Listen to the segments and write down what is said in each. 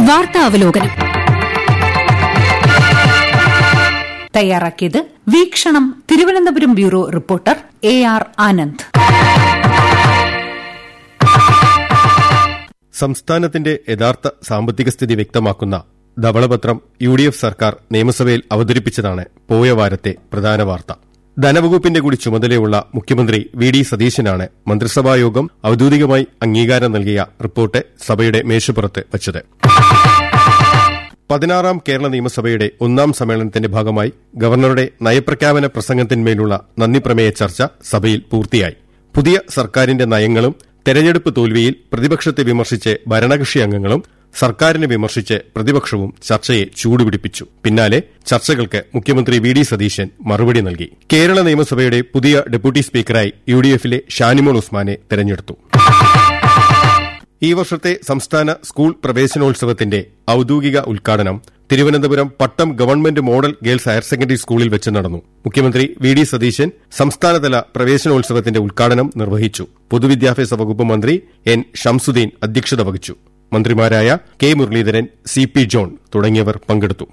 വാർത്താ അവലോകനം തയ്യാറാക്കിയത് Veekshanam Thiruvananthapuram bureau reporter A R Anand സംസ്ഥാനത്തിന്റെ യഥാർത്ഥ സാമ്പത്തിക സ്ഥിതി വ്യക്തമാക്കുന്ന ധവളപത്രം യു ഡി എഫ് സർക്കാർ നിയമസഭയിൽ അവതരിപ്പിച്ചതാണ് പോയ വാരത്തെ പ്രധാന വാർത്ത ധനവകുപ്പിന്റെ കൂടി ചുമതലയുള്ള മുഖ്യമന്ത്രി വി ഡി സതീശനാണ് മന്ത്രിസഭായോഗം ഔദ്യോഗികമായി അംഗീകാരം നൽകിയ റിപ്പോർട്ട് സഭയുടെ മേശപ്പുറത്ത് വച്ചത് പതിനാറാം കേരള നിയമസഭയുടെ ഒന്നാം സമ്മേളനത്തിന്റെ ഭാഗമായി ഗവർണറുടെ നയപ്രഖ്യാപന പ്രസംഗത്തിന്മേലുള്ള നന്ദിപ്രമേയ ചർച്ച സഭയിൽ പൂർത്തിയായി പുതിയ സർക്കാരിന്റെ നയങ്ങളും തെരഞ്ഞെടുപ്പ് തോൽവിയിൽ പ്രതിപക്ഷത്തെ വിമർശിച്ച് ഭരണകക്ഷി അംഗങ്ങളും സർക്കാരിനെ വിമർശിച്ച് പ്രതിപക്ഷവും ചർച്ചയെ ചൂടുപിടിപ്പിച്ചു പിന്നാലെ ചർച്ചകൾക്ക് മുഖ്യമന്ത്രി വി ഡി സതീശൻ മറുപടി നൽകി കേരള നിയമസഭയുടെ പുതിയ ഡെപ്യൂട്ടി സ്പീക്കറായി യു ഡി എഫിലെ ഷാനിമോൾ ഉസ്മാനെ തെരഞ്ഞെടുത്തു ഈ വർഷത്തെ സംസ്ഥാന സ്കൂൾ പ്രവേശനോത്സവത്തിന്റെ ഔദ്യോഗിക ഉദ്ഘാടനം Thiruvananthapuram Pattom government model girls higher secondary സ്കൂളിൽ വെച്ച് നടന്നു മുഖ്യമന്ത്രി വി ഡി സതീശൻ സംസ്ഥാനതല പ്രവേശനോത്സവത്തിന്റെ ഉദ്ഘാടനം നിർവഹിച്ചു പൊതുവിദ്യാഭ്യാസ വകുപ്പ് മന്ത്രി എൻ ഷംസുദ്ദീൻ അധ്യക്ഷത വഹിച്ചു മന്ത്രിമാരായ K Muraleedharan C P John തുടങ്ങിയവർ പങ്കെടുത്തു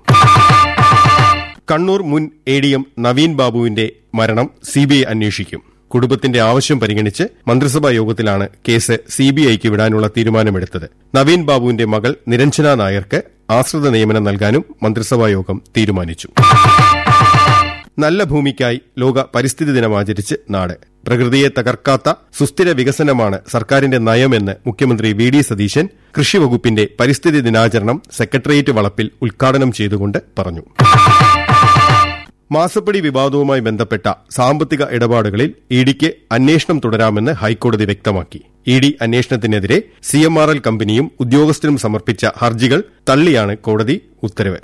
കണ്ണൂർ മുൻ എ ഡി എം നവീൻ ബാബുവിന്റെ മരണം സിബിഐ അന്വേഷിക്കും കുടുംബത്തിന്റെ ആവശ്യം പരിഗണിച്ച് മന്ത്രിസഭാ യോഗത്തിലാണ് കേസ് സിബിഐക്ക് വിടാനുള്ള തീരുമാനമെടുത്തത് നവീൻ ബാബുവിന്റെ മകൾ നിരഞ്ജന നായർക്ക് ആശ്രിത നിയമനം നൽകാനും മന്ത്രിസഭാ യോഗം തീരുമാനിച്ചു നല്ല ഭൂമിക്കായി ലോക പരിസ്ഥിതി ദിനം ആചരിച്ച് നാട് പ്രകൃതിയെ തകർക്കാത്ത സുസ്ഥിര വികസനമാണ് സർക്കാരിന്റെ നയമെന്ന് മുഖ്യമന്ത്രി വി ഡി സതീശൻ കൃഷിവകുപ്പിന്റെ പരിസ്ഥിതി ദിനാചരണം സെക്രട്ടേറിയറ്റ് വളപ്പിൽ ഉദ്ഘാടനം ചെയ്തുകൊണ്ട് പറഞ്ഞു മാസപ്പടി വിവാദവുമായി ബന്ധപ്പെട്ട സാമ്പത്തിക ഇടപാടുകളിൽ ഇഡിക്ക് അന്വേഷണം തുടരാമെന്ന് ഹൈക്കോടതി വ്യക്തമാക്കി ഇ ഡി അന്വേഷണത്തിനെതിരെ സി എം ആർ എൽ കമ്പനിയും ഉദ്യോഗസ്ഥരും സമർപ്പിച്ച ഹർജികൾ തള്ളിയാണ് കോടതി ഉത്തരവ്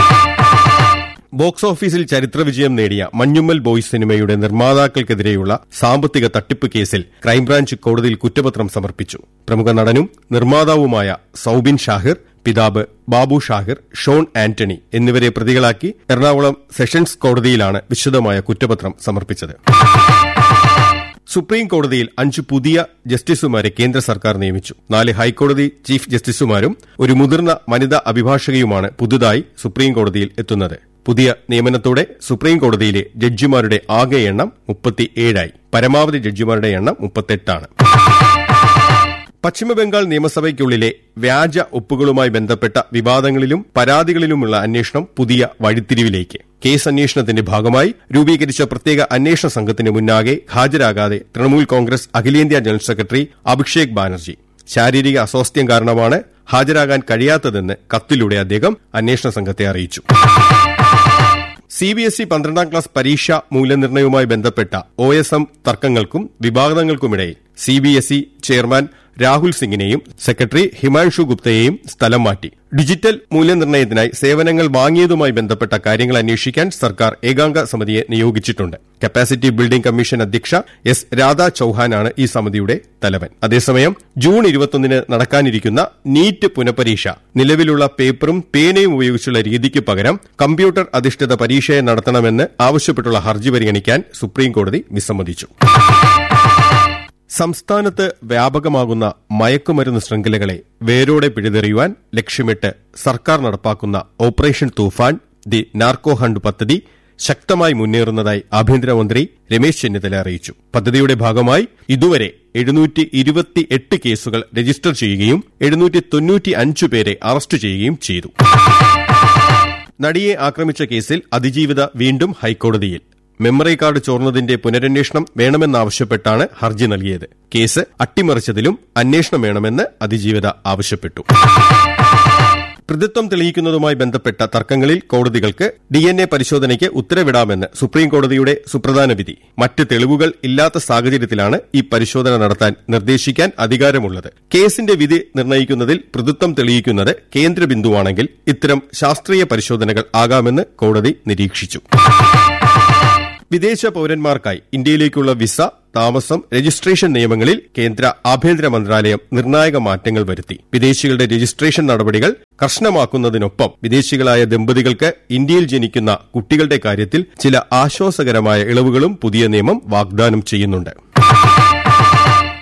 ബോക്സ് ഓഫീസിൽ ചരിത്രവിജയം നേടിയ മഞ്ഞുമ്മൽ ബോയ്സ് സിനിമയുടെ നിർമ്മാതാക്കൾക്കെതിരെയുള്ള സാമ്പത്തിക തട്ടിപ്പ് കേസിൽ ക്രൈംബ്രാഞ്ച് കോടതിയിൽ കുറ്റപത്രം സമർപ്പിച്ചു പ്രമുഖ നടനും നിർമ്മാതാവുമായ സൌബിൻ ഷാഹിർ പിതാവ് ബാബു ഷാഹിർ ഷോൺ ആന്റണി എന്നിവരെ പ്രതികളാക്കി എറണാകുളം സെഷൻസ് കോടതിയിലാണ് വിശദമായ കുറ്റപത്രം സമർപ്പിച്ചത് സുപ്രീം കോടതിയിൽ അഞ്ച് പുതിയ ജസ്റ്റിസുമാരെ കേന്ദ്ര സർക്കാർ നിയമിച്ചു നാല് ഹൈക്കോടതി ചീഫ് ജസ്റ്റിസുമാരും ഒരു മുതിർന്ന വനിതാ അഭിഭാഷകയുമാണ് പുതുതായി സുപ്രീം കോടതിയിൽ എത്തുന്നത് പുതിയ നിയമനത്തോടെ സുപ്രീം കോടതിയിലെ ജഡ്ജിമാരുടെ ആകെ എണ്ണം മുപ്പത്തിയേഴായി പരമാവധി ജഡ്ജിമാരുടെ എണ്ണം മുപ്പത്തെട്ടാണ് പശ്ചിമബംഗാൾ നിയമസഭയ്ക്കുള്ളിലെ വ്യാജ ഒപ്പുകളുമായി ബന്ധപ്പെട്ട വിവാദങ്ങളിലും പരാതികളിലുമുള്ള അന്വേഷണം പുതിയ വഴിത്തിരിവിലേക്ക് കേസ് അന്വേഷണത്തിന്റെ ഭാഗമായി രൂപീകരിച്ച പ്രത്യേക അന്വേഷണ സംഘത്തിന് മുന്നാകെ ഹാജരാകാതെ തൃണമൂൽ കോൺഗ്രസ് അഖിലേന്ത്യാ ജനറൽ സെക്രട്ടറി അഭിഷേക് ബാനർജി ശാരീരിക അസ്വാസ്ഥ്യം കാരണമാണ് ഹാജരാകാൻ കഴിയാത്തതെന്ന് കത്തിലൂടെ അദ്ദേഹം അന്വേഷണ സംഘത്തെ അറിയിച്ചു സി ബി എസ് ഇ പന്ത്രണ്ടാം ക്ലാസ് പരീക്ഷ മൂല്യനിർണ്ണയവുമായി ബന്ധപ്പെട്ട ഒ എസ് എം തർക്കങ്ങൾക്കും വിവാദങ്ങൾക്കുമിടയിൽ C B S E chairman Rahul സിംഗിനെയും സെക്രട്ടറി ഹിമാൻഷു ഗുപ്തയെയും സ്ഥലം മാറ്റി ഡിജിറ്റൽ മൂല്യനിർണ്ണയത്തിനായി സേവനങ്ങൾ വാങ്ങിയതുമായി ബന്ധപ്പെട്ട കാര്യങ്ങൾ അന്വേഷിക്കാൻ സർക്കാർ ഏകാംഗ സമിതിയെ നിയോഗിച്ചിട്ടുണ്ട് കപ്പാസിറ്റി ബിൽഡിംഗ് കമ്മീഷൻ അധ്യക്ഷ എസ് രാധാ ചൌഹാനാണ് ഈ സമിതിയുടെ തലവൻ അതേസമയം ജൂൺ ഇരുപത്തൊന്നിന് നടക്കാനിരിക്കുന്ന നീറ്റ് പുനഃപരീക്ഷ നിലവിലുള്ള പേപ്പറും പേനയും ഉപയോഗിച്ചുള്ള രീതിക്ക് പകരം കമ്പ്യൂട്ടർ അധിഷ്ഠിത പരീക്ഷയെ നടത്തണമെന്ന് ആവശ്യപ്പെട്ടുള്ള ഹർജി പരിഗണിക്കാൻ സുപ്രീംകോടതി വിസമ്മതിച്ചു സംസ്ഥാനത്ത് വ്യാപകമാകുന്ന മയക്കുമരുന്ന് ശൃംഖലകളെ വേരോടെ പിഴുതെറിയുവാൻ ലക്ഷ്യമിട്ട് സർക്കാർ നടപ്പാക്കുന്ന operation Toofan the narco hunt പദ്ധതി ശക്തമായി മുന്നേറുന്നതായി ആഭ്യന്തരമന്ത്രി രമേശ് ചെന്നിത്തല അറിയിച്ചു പദ്ധതിയുടെ ഭാഗമായി ഇതുവരെ എഴുന്നൂറ്റി ഇരുപത്തിയെട്ട് കേസുകൾ രജിസ്റ്റർ ചെയ്യുകയും എഴുന്നൂറ്റി തൊണ്ണൂറ്റി അഞ്ച് പേരെ അറസ്റ്റ് ചെയ്യുകയും ചെയ്തു നടിയെ ആക്രമിച്ച കേസിൽ അതിജീവിത വീണ്ടും ഹൈക്കോടതിയിൽ മെമ്മറി കാർഡ് ചോർന്നതിന്റെ പുനരന്വേഷണം വേണമെന്നാവശ്യപ്പെട്ടാണ് ഹർജി നൽകിയത് കേസ് അട്ടിമറിച്ചതിലും അന്വേഷണം വേണമെന്ന് അതിജീവിത ആവശ്യപ്പെട്ടു പ്രതിത്വം തെളിയിക്കുന്നതുമായി ബന്ധപ്പെട്ട തർക്കങ്ങളിൽ കോടതികൾക്ക് ഡിഎൻഎ പരിശോധനയ്ക്ക് ഉത്തരവിടാമെന്ന് സുപ്രീംകോടതിയുടെ സുപ്രധാന വിധി മറ്റ് തെളിവുകൾ ഇല്ലാത്ത സാഹചര്യത്തിലാണ് ഈ പരിശോധന നടത്താൻ നിർദ്ദേശിക്കാൻ അധികാരമുള്ളത് കേസിന്റെ വിധി നിർണ്ണയിക്കുന്നതിൽ പ്രതിത്വം തെളിയിക്കുന്നത് കേന്ദ്ര ബിന്ദുവാണെങ്കിൽ ഇത്തരം ശാസ്ത്രീയ പരിശോധനകൾ ആകാമെന്ന് കോടതി നിരീക്ഷിച്ചു വിദേശ പൌരന്മാർക്കായി ഇന്ത്യയിലേക്കുള്ള വിസ താമസം രജിസ്ട്രേഷൻ നിയമങ്ങളിൽ കേന്ദ്ര ആഭ്യന്തര മന്ത്രാലയം നിർണായക മാറ്റങ്ങൾ വരുത്തി വിദേശികളുടെ രജിസ്ട്രേഷൻ നടപടികൾ കർശനമാക്കുന്നതിനൊപ്പം വിദേശികളായ ദമ്പതികൾക്ക് ഇന്ത്യയിൽ ജനിക്കുന്ന കുട്ടികളുടെ കാര്യത്തിൽ ചില ആശ്വാസകരമായ ഇളവുകളും പുതിയ നിയമം വാഗ്ദാനം ചെയ്യുന്നുണ്ട്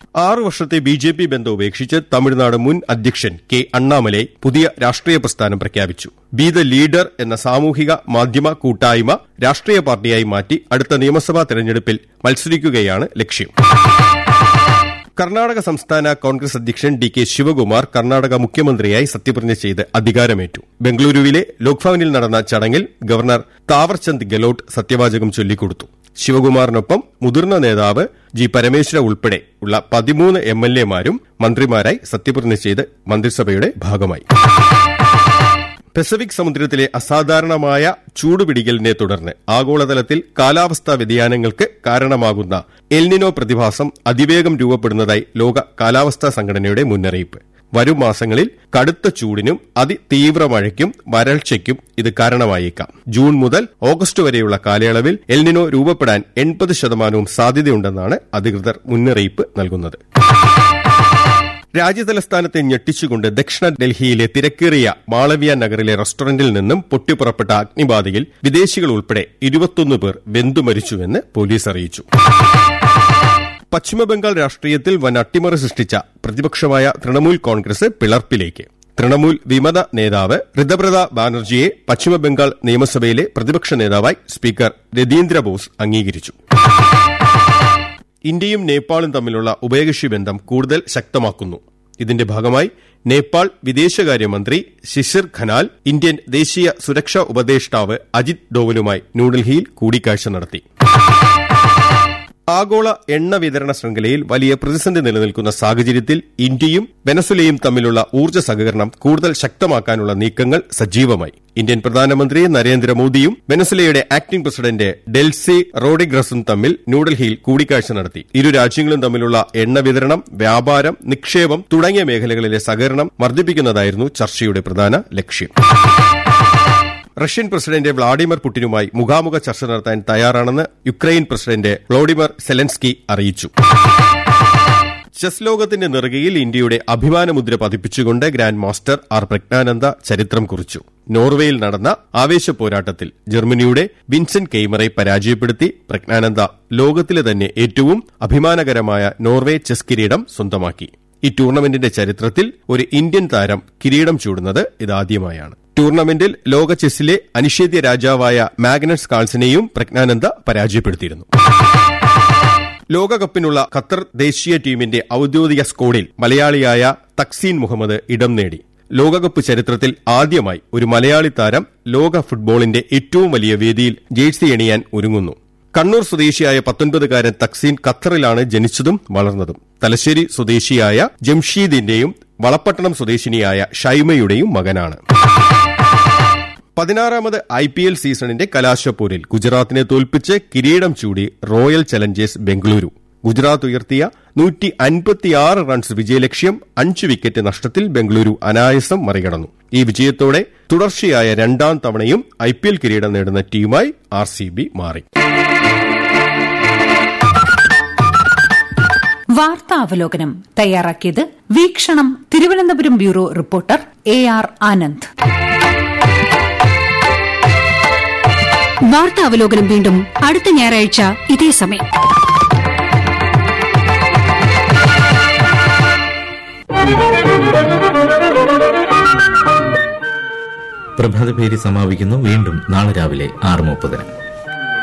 ആറു വർഷത്തെ ബി ജെ പി ബന്ധം ഉപേക്ഷിച്ച് തമിഴ്നാട് മുൻ അധ്യക്ഷൻ കെ അണ്ണാമലൈ പുതിയ രാഷ്ട്രീയ പ്രസ്ഥാനം പ്രഖ്യാപിച്ചു ബി ദ ലീഡർ എന്ന സാമൂഹിക മാധ്യമ കൂട്ടായ്മ രാഷ്ട്രീയ പാർട്ടിയായി മാറ്റി അടുത്ത നിയമസഭാ തെരഞ്ഞെടുപ്പിൽ മത്സരിക്കുകയാണ് ലക്ഷ്യം കർണാടക സംസ്ഥാന കോൺഗ്രസ് അധ്യക്ഷൻ ഡി കെ ശിവകുമാർ കർണാടക മുഖ്യമന്ത്രിയായി സത്യപ്രതിജ്ഞ ചെയ്ത് അധികാരമേറ്റു ബംഗളൂരുവിലെ ലോക്ഭവനിൽ നടന്ന ചടങ്ങിൽ ഗവർണർ താവർചന്ദ് ഗെലോട്ട് സത്യവാചകം ചൊല്ലിക്കൊടുത്തു ശിവകുമാറിനൊപ്പം മുതിർന്ന നേതാവ് ജി പരമേശ്വര ഉൾപ്പെടെ ഉള്ള പതിമൂന്ന് എം എൽ എമാരും മന്ത്രിമാരായി സത്യപ്രതിജ്ഞ ചെയ്ത് മന്ത്രിസഭയുടെ ഭാഗമായി പസഫിക് സമുദ്രത്തിലെ അസാധാരണമായ ചൂടുപിടിക്കലിനെ തുടർന്ന് ആഗോളതലത്തിൽ കാലാവസ്ഥാ വ്യതിയാനങ്ങൾക്ക് കാരണമാകുന്ന എൽനിനോ പ്രതിഭാസം അതിവേഗം രൂപപ്പെടുന്നതായി ലോക കാലാവസ്ഥാ സംഘടനയുടെ മുന്നറിയിപ്പ് വരും മാസങ്ങളിൽ കടുത്ത ചൂടിനും അതിതീവ്ര മഴയ്ക്കും വരൾച്ചയ്ക്കും ഇത് കാരണമായേക്കാം ജൂൺ മുതൽ ഓഗസ്റ്റ് വരെയുള്ള കാലയളവിൽ എൽനിനോ രൂപപ്പെടാൻ എൺപത് ശതമാനവും സാധ്യതയുണ്ടെന്നാണ് അധികൃതർ മുന്നറിയിപ്പ് നൽകുന്നത് രാജ്യതലസ്ഥാനത്തെ ഞെട്ടിച്ചുകൊണ്ട് ദക്ഷിണ ഡൽഹിയിലെ തിരക്കേറിയ മാളവ്യ നഗറിലെ റെസ്റ്റോറന്റിൽ നിന്നും പൊട്ടിപ്പുറപ്പെട്ട അഗ്നിബാധയിൽ വിദേശികൾ ഉൾപ്പെടെ ഇരുപത്തൊന്ന് പേർ വെന്തുമരിച്ചുവെന്ന് പോലീസ് അറിയിച്ചു പശ്ചിമബംഗാൾ രാഷ്ട്രീയത്തിൽ വൻ അട്ടിമറി സൃഷ്ടിച്ച പ്രതിപക്ഷമായ തൃണമൂൽ കോൺഗ്രസ് പിളർപ്പിലേക്ക് തൃണമൂൽ വിമത നേതാവ് ഋതബ്രത ബാനർജിയെ പശ്ചിമബംഗാൾ നിയമസഭയിലെ പ്രതിപക്ഷ നേതാവായി സ്പീക്കർ രതീന്ദ്ര ബോസ് അംഗീകരിച്ചു ഇന്ത്യയും നേപ്പാളും തമ്മിലുള്ള ഉഭയകക്ഷി ബന്ധം കൂടുതൽ ശക്തമാക്കുന്നു ഇതിന്റെ ഭാഗമായി നേപ്പാൾ വിദേശകാര്യമന്ത്രി ശിശിർ ഖനാൽ ഇന്ത്യൻ ദേശീയ സുരക്ഷാ ഉപദേഷ്ടാവ് അജിത് ഡോവലുമായി ന്യൂഡൽഹിയിൽ കൂടിക്കാഴ്ച നടത്തി ആഗോള എണ്ണ വിതരണ ശൃംഖലയിൽ വലിയ പ്രതിസന്ധി നിലനിൽക്കുന്ന സാഹചര്യത്തിൽ ഇന്ത്യയും വെനസുലയും തമ്മിലുള്ള ഊർജ്ജ സഹകരണം കൂടുതൽ ശക്തമാക്കാനുള്ള നീക്കങ്ങൾ സജീവമായി ഇന്ത്യൻ പ്രധാനമന്ത്രി നരേന്ദ്രമോദിയും വെനസുലയുടെ ആക്ടിംഗ് പ്രസിഡന്റ് ഡെൽസി റോഡിഗ്രസും തമ്മിൽ ന്യൂഡൽഹിയിൽ കൂടിക്കാഴ്ച നടത്തി ഇരു രാജ്യങ്ങളും തമ്മിലുള്ള എണ്ണ വിതരണം വ്യാപാരം നിക്ഷേപം തുടങ്ങിയ മേഖലകളിലെ സഹകരണം വർദ്ധിപ്പിക്കുന്നതായിരുന്നു ചർച്ചയുടെ പ്രധാന ലക്ഷ്യം റഷ്യൻ പ്രസിഡന്റ് വ്ളാഡിമിർ പുടിനുമായി മുഖാമുഖ ചർച്ച നടത്താൻ തയ്യാറാണെന്ന് യുക്രൈൻ പ്രസിഡന്റ് വ്ളോഡിമിർ സെലൻസ്കി അറിയിച്ചു ചെസ് ലോകത്തിന്റെ നെറുകയിൽ ഇന്ത്യയുടെ അഭിമാനമുദ്ര പതിപ്പിച്ചുകൊണ്ട് ഗ്രാൻഡ് മാസ്റ്റർ ആർ പ്രജ്ഞാനന്ദ ചരിത്രം കുറിച്ചു നോർവേയിൽ നടന്ന ആവേശ പോരാട്ടത്തിൽ ജർമ്മനിയുടെ വിൻസെന്റ് കെയ്മറെ പരാജയപ്പെടുത്തി പ്രജ്ഞാനന്ദ ലോകത്തിലെ തന്നെ ഏറ്റവും അഭിമാനകരമായ നോർവേ ചെസ് കിരീടം സ്വന്തമാക്കി ഈ ടൂർണമെന്റിന്റെ ചരിത്രത്തിൽ ഒരു ഇന്ത്യൻ താരം കിരീടം ചൂടുന്നത് ഇതാദ്യമായാണ് ടൂർണമെന്റിൽ ലോക ചെസ്സിലെ അനിഷേധ്യ രാജാവായ മാഗ്നസ് കാൾസിനെയും പ്രജ്ഞാനന്ദ പരാജയപ്പെടുത്തിയിരുന്നു ലോകകപ്പിനുള്ള ഖത്തർ ദേശീയ ടീമിന്റെ ഔദ്യോഗിക സ്കോഡിൽ മലയാളിയായ തക്സീൻ മുഹമ്മദ് ഇടം നേടി ലോകകപ്പ് ചരിത്രത്തിൽ ആദ്യമായി ഒരു മലയാളി താരം ലോക ഫുട്ബോളിന്റെ ഏറ്റവും വലിയ വേദിയിൽ ജേഴ്സി അണിയാൻ ഒരുങ്ങുന്നു കണ്ണൂർ സ്വദേശിയായ പത്തൊൻപതുകാരൻ തക്സീൻ ഖത്തറിലാണ് ജനിച്ചതും വളർന്നതും തലശ്ശേരി സ്വദേശിയായ ജംഷീദിന്റെയും വളപ്പട്ടണം സ്വദേശിനിയായ ഷൈമയുടെയും മകനാണ് പതിനാറാമത് ഐ പി എൽ സീസണിന്റെ കലാശപ്പോരിൽ ഗുജറാത്തിനെ തോൽപ്പിച്ച് കിരീടം ചൂടി റോയൽ ചലഞ്ചേഴ്സ് ബംഗളൂരു ഗുജറാത്ത് ഉയർത്തിയ നൂറ്റി അൻപത്തിയാറ് റൺസ് വിജയലക്ഷ്യം അഞ്ച് വിക്കറ്റ് നഷ്ടത്തിൽ ബംഗളൂരു അനായാസം മറികടന്നു ഈ വിജയത്തോടെ തുടർച്ചയായ രണ്ടാം തവണയും ഐ പി എൽ കിരീടം നേടുന്ന ടീമായി ആർ സി ബി മാറി വാർത്താവലോകനം തയ്യാറാക്കിയത് Veekshanam Thiruvananthapuram bureau reporter A R Anand വാർത്താവലോകനം വീണ്ടും അടുത്ത ഞായറാഴ്ച ഇതേ സമയം പ്രഭാതപേരി സമാപിക്കുന്നു വീണ്ടും നാളെ രാവിലെ ആറ് മുപ്പതിന്